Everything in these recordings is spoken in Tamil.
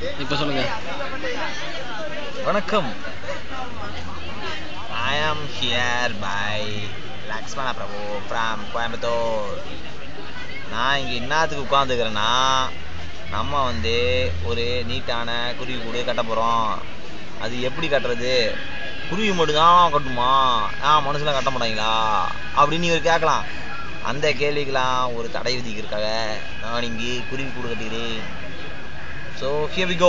இப்போ சொல்லுங்க வணக்கம் I am here by Lakshmana Prabhu from Coimbatore நான் இங்கே என்னத்துக்கு உட்காந்துக்கிறேன்னா நம்ம வந்து ஒரு நீட்டான குருவி கூடு கட்ட போகிறோம் அது எப்படி கட்டுறது குருவி மட்டும் தான் கட்டுமா ஆ மனுஷெலாம் கட்ட மாட்டாங்களா அப்படின்னு நீங்கள் கேட்கலாம் அந்த கேள்விக்கெல்லாம் ஒரு தடை விதிக்கிறதுக்காக நான் இங்கே குருவி கூடு கட்டுகிறேன் ஸோ ஹியர் வி கோ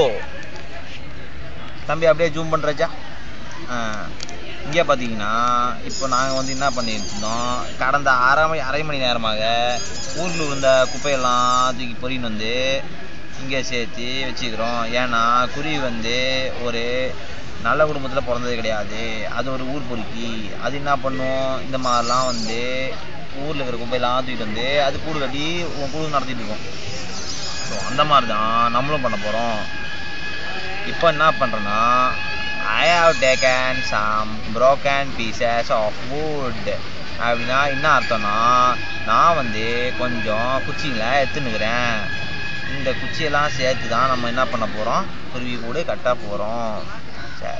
தம்பி அப்படியே ஜூம் பண்ணுறச்சா இங்கே பார்த்தீங்கன்னா இப்போ நாங்கள் வந்து என்ன பண்ணிட்டு இருந்தோம் கடந்த அரை மணி அரை மணி நேரமாக ஊரில் இருந்த குப்பையெல்லாம் தூக்கி பொறின்னு வந்து இங்கே சேர்த்து வச்சுக்கிறோம் ஏன்னா குருவி வந்து ஒரு நல்ல குடும்பத்தில் பிறந்தது கிடையாது அது ஒரு ஊர் பொறுக்கி அது என்ன பண்ணும் இந்த மாதிரிலாம் வந்து ஊரில் இருக்கிற குப்பையெல்லாம் தூக்கிட்டு வந்து அது கூடு கட்டி உன் குழு நடத்திட்டு இருக்கும் ஸோ அந்த மாதிரி தான் நம்மளும் பண்ண போகிறோம் இப்போ என்ன பண்ணுறேன்னா I have taken some broken pieces of wood அப்படின்னா என்ன அர்த்தம்னா நான் வந்து கொஞ்சம் குச்சிங்களை எடுத்துன்னுக்கிறேன் இந்த குச்சியெல்லாம் சேர்த்து தான் நம்ம என்ன பண்ண போகிறோம் குருவி கூடு கட்ட போகிறோம் சரி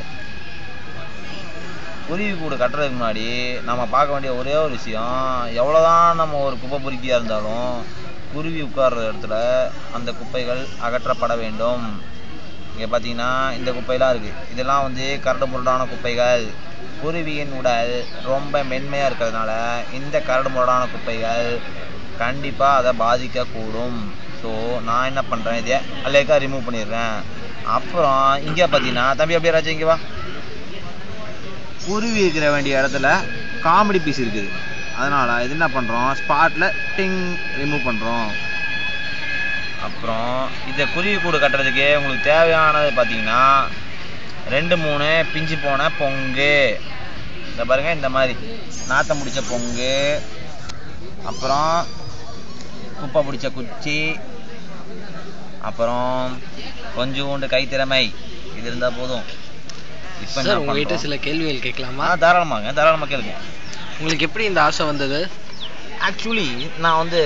குருவி கூடு கட்டுறதுக்கு முன்னாடி நம்ம பார்க்க வேண்டிய ஒரே ஒரு விஷயம் எவ்வளோதான் நம்ம ஒரு குப்பை பொறுக்கியாக இருந்தாலும் குருவி உட்கார்ற இடத்துல அந்த குப்பைகள் அகற்றப்பட வேண்டும் இங்கே பார்த்தீங்கன்னா இந்த குப்பையெல்லாம் இருக்குது இதெல்லாம் வந்து கரடு முரடான குப்பைகள் குருவியின் உடல் ரொம்ப மென்மையாக இருக்கிறதுனால இந்த கரடு முரடான குப்பைகள் கண்டிப்பாக அதை பாதிக்கக்கூடும் ஸோ நான் என்ன பண்ணுறேன் இதே அல்லேக்கா ரிமூவ் பண்ணிடுறேன் அப்புறம் இங்கே பார்த்தீங்கன்னா தம்பி அப்படியே ராஜா இங்கே வா குருவி இருக்கிற வேண்டிய இடத்துல காமெடி பீஸ் இருக்குது அதனால் இது என்ன பண்ணுறோம் ஸ்பாட்டில் டிங் ரிமூவ் பண்ணுறோம் அப்புறம் இந்த குருவி கூடு கட்டுறதுக்கு உங்களுக்கு தேவையானது பார்த்தீங்கன்னா ரெண்டு மூணு பிஞ்சு போன பொங்கு இந்த பாருங்க இந்த மாதிரி நாத்தம் பிடிச்ச பொங்கு அப்புறம் குப்பை பிடிச்ச குச்சி அப்புறம் கொஞ்சோண்டு கைத்திறமை இது இருந்தால் போதும் இப்போ சார் உங்ககிட்ட சில கேள்விகள் கேட்கலாமா ஆ தாராளமாங்க தாராளமாக கேளுங்க உங்களுக்கு எப்படி இந்த ஆசை வந்தது ஆக்சுவலி நான் வந்து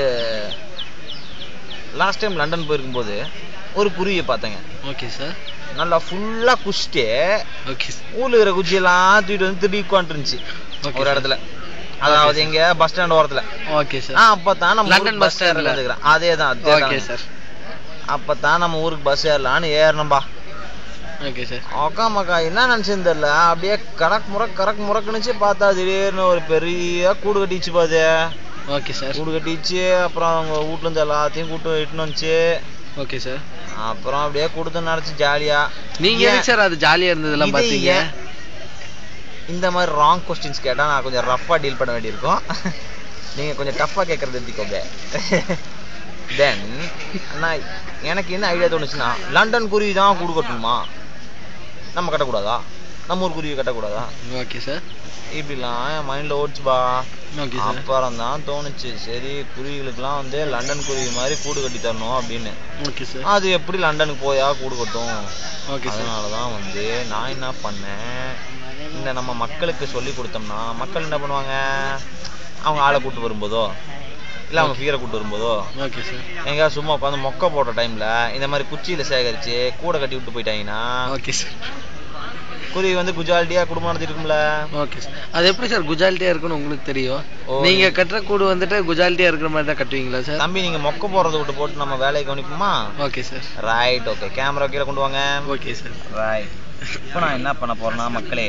லாஸ்ட் டைம் லண்டன் போயிருக்கும்போது ஒரு குருவியை பார்த்தேங்க ஓகே சார் நல்லா ஃபுல்லாக குச்சிட்டு ஓகே சார் ஊர்ல இருக்கிற குச்சியெல்லாம் தூக்கிட்டு வந்து திருப்பி உட்காந்துருந்துச்சு Okay, ஒரு sir. இடத்துல அதாவது எங்க பஸ் ஸ்டாண்ட் ஓரத்துல ஓகே ஆ சார் அப்பதான் நம்ம London லண்டன் bus பஸ் ஸ்டாண்ட்ல standல. இருக்கிறேன் அதே தான் ஓகே சார் அப்பதான் நம்ம ஊருக்கு பஸ் ஏறலான்னு ஏறணும்பா ஓகே சார் அக்கா மக்கா என்ன நினைச்சுன்னு தெரியல அப்படியே கரக் முறக் கரக் முறக்குனுச்சு பார்த்தா திடீர்னு ஒரு பெரிய கூடு கட்டிச்சு பாது ஓகே சார் கூடு கட்டிச்சு அப்புறம் அவங்க வீட்ல இருந்து எல்லாத்தையும் கூட்டு இட்டுன்னு வந்துச்சு ஓகே சார் அப்புறம் அப்படியே கொடுத்து நடச்சு ஜாலியா நீங்க எதுக்கு சார் அது ஜாலியா இருந்ததெல்லாம் இது பாத்தீங்க ஏன் இந்த மாதிரி ராங் கொஸ்டின்ஸ் கேட்டா நான் கொஞ்சம் ரஃபா டீல் பண்ண வேண்டியிருக்கும் நீங்க கொஞ்சம் டஃப்பா கேட்கறது எடுத்துக்கோங்க தென் நான் எனக்கு என்ன ஐடியா தோணுச்சுன்னா லண்டன் குருவி தான் கூடு கட்டணுமா நம்ம கட்டக்கூடாதா நம்ம ஊர் குருவி கட்டக்கூடாதா ஓகே சார் இப்படிலாம் என் மைண்டில் ஓடிச்சுப்பா ஓகே சார் அப்புறம் தான் தோணுச்சு சரி குருவிகளுக்கெல்லாம் வந்து லண்டன் குருவி மாதிரி கூடு கட்டி தரணும் அப்படின்னு ஓகே சார் அது எப்படி லண்டனுக்கு போயா கூடு கட்டும் ஓகே சார் அதனால தான் வந்து நான் என்ன பண்ணேன் இந்த நம்ம மக்களுக்கு சொல்லி கொடுத்தோம்னா மக்கள் என்ன பண்ணுவாங்க அவங்க ஆளை கூட்டு வரும்போதோ இல்லை அவங்க ஃபிகரை கூட்டு வரும்போதோ ஓகே சார் எங்கேயாவது சும்மா உட்காந்து மொக்கை போடுற டைமில் இந்த மாதிரி குச்சியில் சேகரித்து கூடை கட்டி விட்டு போயிட்டாங்கன்னா ஓகே சார் குருவி வந்து குஜாலிட்டியாக குடும்பம் நடத்திருக்கும்ல ஓகே சார் அது எப்படி சார் குஜாலிட்டியா இருக்குன்னு உங்களுக்கு தெரியும் ஓ, நீங்க நீ- கட்டுற கூடு வந்துட்டு குஜாலிட்டியா இருக்கிற மாதிரி தான் கட்டுவீங்களா சார் தம்பி நீங்கள் மொக்கை போடுறத விட்டு போட்டு நம்ம வேலையை கவனிப்போமா okay sir right okay camera கீழே கொண்டு வாங்க ஓகே சார் ரைட் இப்போ நான் என்ன பண்ண போறேன்னா மக்களே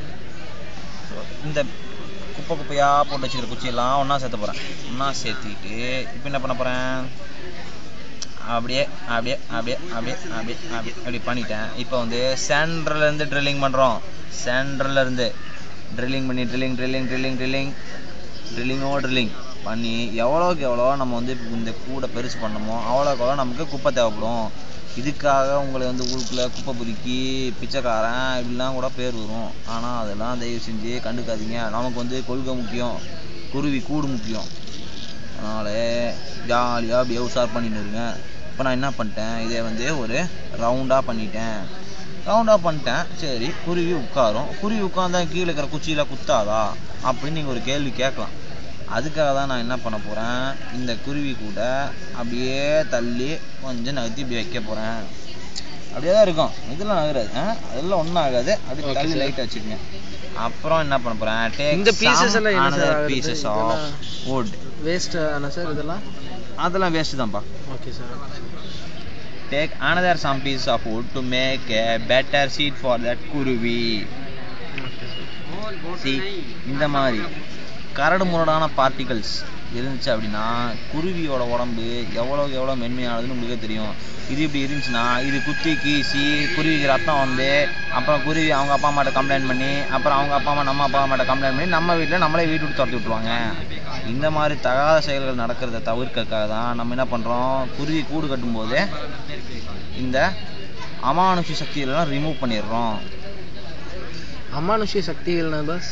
இந்த குப்பை குப்பையா போட்டு வச்சுக்கிற குச்சியெல்லாம் ஒண்ணா சேர்த்த போறேன் ஒண்ணா சேர்த்திட்டு இப்போ என்ன பண்ண போறேன் அப்படியே அப்படியே அப்படியே அப்படியே அப்படியே அப்படியே அப்படி பண்ணிட்டேன் இப்போ வந்து சென்டர்ல இருந்து ட்ரில்லிங் பண்றோம் சென்டர்ல இருந்து ட்ரில்லிங் பண்ணி drilling drilling drilling drilling ட்ரில்லிங்கோ drilling பண்ணி எவ்வளோக்கு எவ்வளோ நம்ம வந்து இந்த கூடை பெருசு பண்ணமோ அவ்வளோக்கு எவ்வளோ நமக்கு குப்பை தேவைப்படும் இதுக்காக உங்களை வந்து ஊருக்குள்ள குப்பை பொறுக்கி பிச்சைக்காரன் இப்படிலாம் கூட பேர் வரும் ஆனால் அதெல்லாம் தயவு செஞ்சு கண்டுக்காதீங்க நமக்கு வந்து கொள்கை முக்கியம் குருவி கூடு முக்கியம் அதனால் ஜாலியாக அப்படியே உஷார் பண்ணிட்டு இருங்க இப்போ நான் என்ன பண்ணிட்டேன் இதை வந்து ஒரு ரவுண்டாக பண்ணிட்டேன் ரவுண்டாக பண்ணிட்டேன் சரி குருவி உட்காரும் குருவி உட்காந்தா கீழே இருக்கிற குச்சியில் குத்தாதா அப்படின்னு நீங்கள் ஒரு கேள்வி கேட்கலாம் அதுக்காக தான் நான் என்ன பண்ண போகிறேன் இந்த குருவி கூட அப்படியே தள்ளி கொஞ்சம் நகர்த்தி இப்படி வைக்க போகிறேன் அப்படியே தான் இருக்கும் இதெல்லாம் ஆகாது ஆ? அதெல்லாம் ஒன்றும் ஆகாது அப்படி Okay, தள்ளி sir. லைட்டாக வச்சுக்கோங்க அப்புறம் என்ன பண்ண போகிறேன் இந்த pieces எல்லாம் என்ன sir ஆகுறது? பீசஸ் ஆஃப் இதெல்லாம் wood வேஸ்ட் ஆனா சார் இதெல்லாம் அதெல்லாம் வேஸ்ட் தான்ப்பா okay sir take another some pieces of wood to make a better seat for that குருவி ஓகே சார் See, இந்த மாதிரி கரடு முரடான பார்ட்டிகல்ஸ் இருந்துச்சு அப்படின்னா குருவியோட உடம்பு எவ்வளோக்கு எவ்வளோ மென்மையானதுன்னு உங்களுக்கே தெரியும் இது இப்படி இருந்துச்சுன்னா இது குத்தி கீசி குருவிக்கு ரத்தம் வந்து அப்புறம் குருவி அவங்க அப்பா அம்மாட்ட கம்ப்ளைண்ட் பண்ணி அப்புறம் அவங்க அப்பா அம்மா நம்ம அப்பா அம்மாட்ட கம்ப்ளைண்ட் பண்ணி நம்ம வீட்டில் நம்மளே வீட்டு விட்டு துரத்தி விட்டுருவாங்க இந்த மாதிரி தகாத செயல்கள் நடக்கிறத தவிர்க்கறதுக்காக தான் நம்ம என்ன பண்ணுறோம் குருவி கூடு கட்டும்போதே இந்த அமானுஷ சக்திகளெல்லாம் ரிமூவ் பண்ணிடுறோம் அமானுஷ்ய சக்திகள்னா பஸ்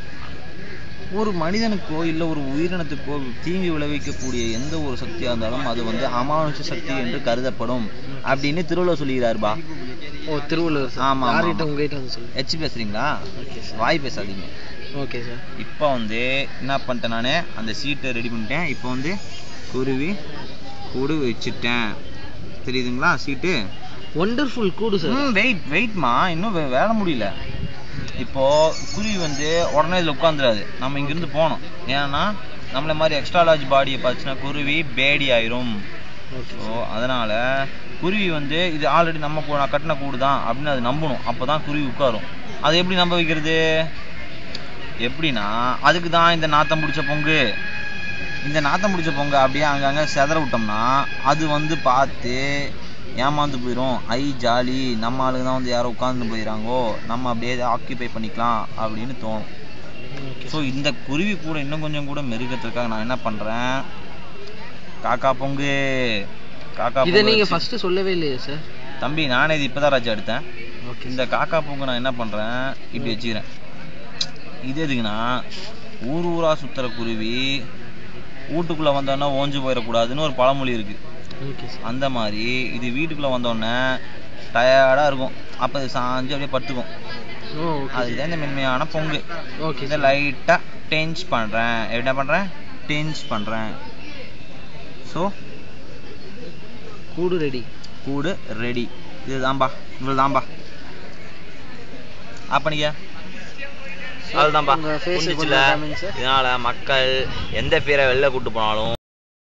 ஒரு மனிதனுக்கோ இல்லை ஒரு உயிரினத்துக்கோ தீங்கு விளைவிக்கக்கூடிய எந்த ஒரு சக்தியாக இருந்தாலும் அது வந்து அமானுஷ சக்தி என்று கருதப்படும் அப்படின்னு திருவள்ளுவர் சொல்லுகிறாருப்பா ஓ திருவள்ளுவர் சார் ஆமா, ஆமா, யார்கிட்ட ஆமா. உங்ககிட்ட வந்து சொல்லுங்க எச்சு பேசுறீங்களா ஓகே சார் வாய் பேசாதீங்க ஓகே சார் இப்போ வந்து என்ன பண்ணிட்டேன் நான் அந்த சீட்டை ரெடி பண்ணிட்டேன் இப்போ வந்து குருவி கூடு வச்சுட்டேன் தெரியுதுங்களா சீட்டு ஒண்டர்ஃபுல் கூடு சார் ம் வெயிட் வெயிட்மா இன்னும் வே- வேலை முடியல இப்போ குருவி வந்து உடனே இதில் உட்காந்துடாது நம்ம இங்கிருந்து போகணும் ஏன்னா நம்மள மாதிரி எக்ஸ்ட்ரா லார்ஜ் பாடியை பார்த்துச்சுன்னா குருவி பேடி ஆயிரும் ஓகே ஸோ அதனால குருவி வந்து இது ஆல்ரெடி நம்ம கூ- நான் கட்டின கூடு தான் அப்படின்னு அது நம்பணும் அப்போ தான் குருவி உட்காரும் அதை எப்படி நம்ப வைக்கிறது எப்படின்னா அதுக்கு தான் இந்த நாத்தம் பிடிச்ச பொங்கு இந்த நாத்தம் பிடிச்ச பொங்கை அப்படியே அங்கங்கே செதற விட்டோம்னா அது வந்து பார்த்து ஏமாந்து போயிடும் ஐ ஜாலி நம்ம ஆளுங்க தான் வந்து யாரோ உட்காந்து போயிடறாங்கோ நம்ம அப்படியே ஆக்கியபை பண்ணிக்கலாம் அப்படின்னு தோணும் ஓகே ஸோ இந்த குருவி கூட இன்னும் கொஞ்சம் கூட மெருகத்துக்காக நான் என்ன பண்ணுறேன் காக்கா பொங்கு காக்கா இதை பொங்கு நீங்க வச்சு- ஃபர்ஸ்ட் சொல்லவே இல்லையே சார் தம்பி நானே இது இப்போதான் ராஜா எடுத்தேன் ஓகே இந்த காக்கா பொங்கு நான் என்ன பண்ணுறேன் இப்படி வச்சுக்கிறேன் இது எதுக்குன்னா ஊர் ஊரா சுத்துற குருவி வீட்டுக்குள்ளே வந்தோன்னா ஓஞ்சு போயிடக்கூடாதுன்னு ஒரு பழமொழி இருக்குது ஓகே சார் அந்த மாதிரி இது வீட்டுக்குள்ளே வந்தோடனே டயர்டாக இருக்கும் அப்போ இது சாஞ்சு அப்படியே படுத்துக்கும் ஓ ஓகே அதுதான் இந்த மென்மையான பொங்கு ஓகே இதை லைட்டாக டென்ச் பண்ணுறேன் என்ன பண்ணுறேன் டென்ச் பண்ணுறேன் ஸோ கூடு ரெடி கூடு ரெடி இதுதான்பா இவ்வளோ தான்பா அப்பனிக்க அதுதான்பா உங்க face புரிஞ்சிச்சுல கொஞ்சம் காமிங்க சார். இதனால மக்கள் எந்த பேரை வெளில கூட்டு போனாலும்